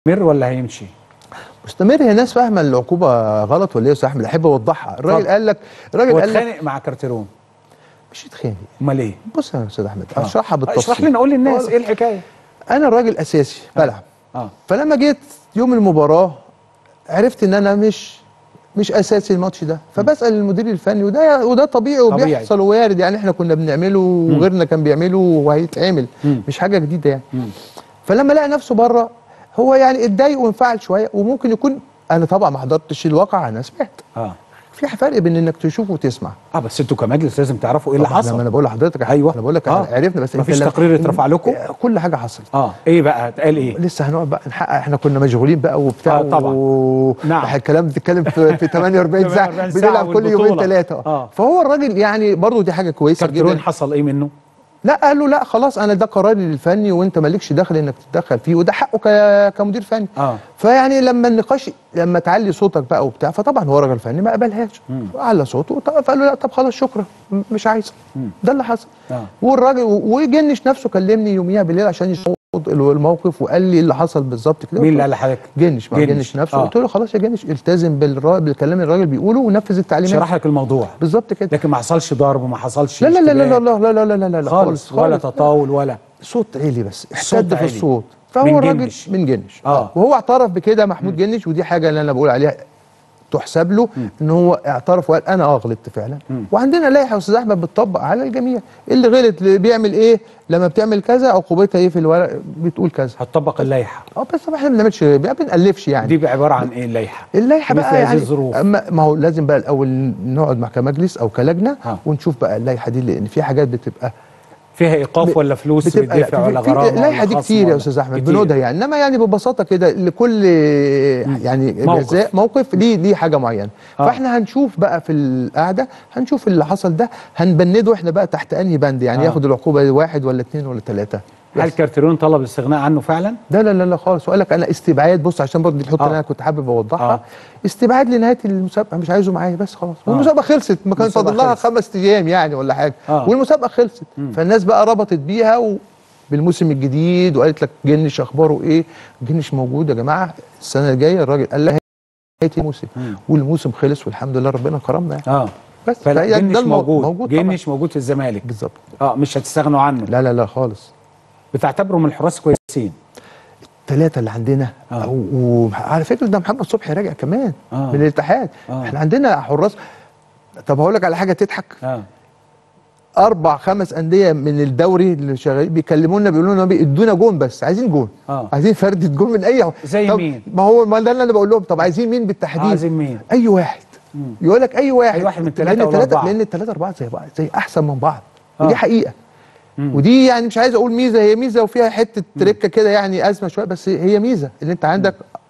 مر ولا هيمشي مستمر هي ناس فاهمه العقوبه غلط ولا ايه يا استاذ احمد احب اوضحها الراجل اتفضل. قال لك الراجل هو قال لك اتخانق مع كارتيرون مش يتخانق امال ايه بص يا استاذ احمد اشرحها بالتفصيل اشرح لنا قول للناس هو- ايه الحكايه انا راجل اساسي بلعب اه فلما جيت يوم المباراه عرفت ان انا مش مش اساسي الماتش ده فبسال المدير الفني وده وده طبيعي طبيعي. وبيحصل ووارد يعني احنا كنا بنعمله وغيرنا كان بيعمله وهيتعمل مم. مش حاجه جديده يعني مم. فلما لقى نفسه بره هو يعني اتضايق وانفعل شويه وممكن يكون انا طبعا ما حضرتش الواقع انا سمعت اه في فرق بين انك تشوف وتسمع اه بس انتوا كمجلس لازم تعرفوا ايه اللي طبعاً حصل لما انا بقول لحضرتك أيوة. انا بقول لك آه. عرفنا بس مفيش لما- تقرير اترفع لكم؟ كل حاجه حصلت اه ايه بقى اتقال ايه لسه هنقعد بقى نحقق احنا كنا مشغولين بقى وبتاع آه، طبعاً. و... نعم. إحنا الكلام بتتكلم في, في 48 ساعه 48 ساعة بنلعب كل يومين والبطولة. ثلاثه آه. فهو الراجل يعني برضه دي حاجه كويسه كارتيرون جدا حصل ايه منه لا قال له لا خلاص انا ده قراري الفني وانت مالكش دخل انك تتدخل فيه وده حقه ك... كمدير فني اه فيعني لما النقاش لما تعلي صوتك بقى وبتاع فطبعا هو راجل فني ما قبلهاش على صوته طب- فقال له لا طب خلاص شكرا م- مش عايز ده اللي حصل اه والراجل و- وجنش نفسه كلمني يوميها بالليل عشان يشوط الموقف وقال لي اللي حصل بالظبط كده مين اللي قال لحضرتك جنش ما جنش. جنش نفسه آه. قلت له خلاص يا جنش التزم بالرا... بالكلام اللي الراجل بيقوله ونفذ التعليمات شرح لك الموضوع بالظبط كده لكن ما حصلش ضرب ما حصلش لا لا لا لا لا اشتباك. لا لا لا لا لا لا خالص ولا خالص. تطاول ولا صوت عالي بس الصوت احتد في عالي. الصوت فهو من الراجل جنش. من جنش آه. وهو اعترف بكده محمود جنش ودي حاجه اللي انا بقول عليها تحسب له ان هو اعترف وقال انا اه غلطت فعلا وعندنا لائحه يا استاذ احمد بتطبق على الجميع اللي غلط اللي بيعمل ايه لما بتعمل كذا عقوبتها ايه في الورق بتقول كذا هتطبق اللائحه اه بس طبعا احنا ما بنعملش ما بنالفش يعني دي عباره عن ايه اللائحه اللائحه مثل بقى هذه يعني الظروف. ما ما هو لازم بقى الاول نقعد مع كمجلس او كلجنه ها. ونشوف بقى اللائحه دي لان في حاجات بتبقى فيها ايقاف ولا فلوس بتبقى بيدفع في- ولا في- غرامه اللائحه ولا دي خصم كتير يا ولا- استاذ احمد كتير. بنودها يعني انما يعني ببساطه كده لكل يعني موقف. جزاء موقف ليه ليه حاجه معينه آه. فاحنا هنشوف بقى في القعده هنشوف اللي حصل ده هنبنده احنا بقى تحت انهي بند يعني آه. ياخد العقوبه واحد ولا اثنين ولا ثلاثه هل كارتيرون طلب الاستغناء عنه فعلا لا لا لا لا خالص وقال لك انا استبعاد بص عشان برضه دي الحته آه. اللي انا كنت حابب اوضحها آه. استبعاد لنهايه المسابقه مش عايزه معايا بس خلاص والمسابقه خلصت ما كان المسابقة فاضل لها خلصت. خمس ايام يعني ولا حاجه آه. والمسابقه خلصت فالناس بقى ربطت بيها و... بالموسم الجديد وقالت لك جنش اخباره ايه جنش موجود يا جماعه السنه الجايه الراجل قال لك نهايه الموسم والموسم خلص والحمد لله ربنا كرمنا يعني اه بس فلا فهي جنش ده المو- موجود, موجود طبعاً. جنش موجود في الزمالك بالظبط اه مش هتستغنوا عنه لا لا لا خالص بتعتبره من الحراس كويسين الثلاثه اللي عندنا آه. و- وعلى فكره ده محمد صبحي راجع كمان آه. من الاتحاد آه. احنا عندنا حراس طب هقول لك على حاجه تضحك اه اربع خمس انديه من الدوري اللي شغالين بيكلمونا بيقولوا لنا ادونا جون بس عايزين جون آه. عايزين فردة جون من اي زي طب مين؟ ما هو ما ده اللي انا بقول لهم طب عايزين مين بالتحديد عايزين مين؟ اي واحد يقول لك اي واحد أي واحد من التلاتة لان أو التلاتة الأربعة. لان الثلاثه اربعه زي بعض زي احسن من بعض آه. ودي حقيقه ودي يعني مش عايز اقول ميزه هي ميزه وفيها حته تركه كده يعني ازمه شويه بس هي ميزه ان انت عندك